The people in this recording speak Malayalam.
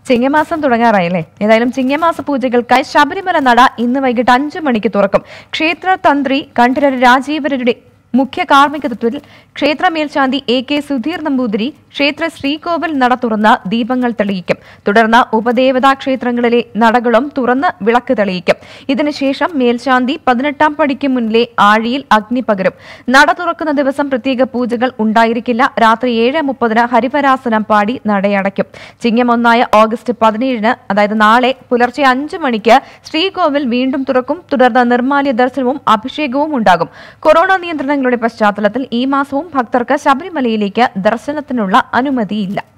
ചിങ്ങമാസം തുടങ്ങാറായല്ലേ ഏതായാലും ചിങ്ങമാസ പൂജകൾക്കായി ശബരിമല നട ഇന്ന് വൈകിട്ട് അഞ്ചു മണിക്ക് തുറക്കും ക്ഷേത്ര തന്ത്രി കണ്ഠരർ രാജീവരരുടെ മുഖ്യ കാർമ്മികത്വത്തിൽ ക്ഷേത്ര മേൽശാന്തി എ കെ സുധീർ നമ്പൂതിരി ക്ഷേത്ര ശ്രീകോവിൽ നട തുറന്ന് ദീപങ്ങൾ തെളിയിക്കും തുടർന്ന് ഉപദേവതാ ക്ഷേത്രങ്ങളിലെ നടകളും തുറന്ന് വിളക്ക് തെളിയിക്കും ഇതിനുശേഷം മേൽശാന്തി പതിനെട്ടാം പടിക്ക് മുന്നിലെ ആഴിയിൽ അഗ്നി പകരും നട തുറക്കുന്ന ദിവസം പ്രത്യേക പൂജകൾ ഉണ്ടായിരിക്കില്ല രാത്രി ഏഴ് മുപ്പതിന് ഹരിവരാസനം പാടി നടയടയ്ക്കും ചിങ്ങം ഒന്നായ ഓഗസ്റ്റ് പതിനേഴിന് അതായത് നാളെ പുലർച്ചെ അഞ്ചു മണിക്ക് ശ്രീകോവിൽ വീണ്ടും തുറക്കും തുടർന്ന് നിർമ്മാല്യ ദർശനവും അഭിഷേകവും ഉണ്ടാകും കൊറോണ നിയന്ത്രണങ്ങളുടെ പശ്ചാത്തലത്തിൽ ഈ മാസവും ഭക്തർക്ക് ശബരിമലയിലേക്ക് ദർശനത്തിനുള്ള അനുമതിയില്ല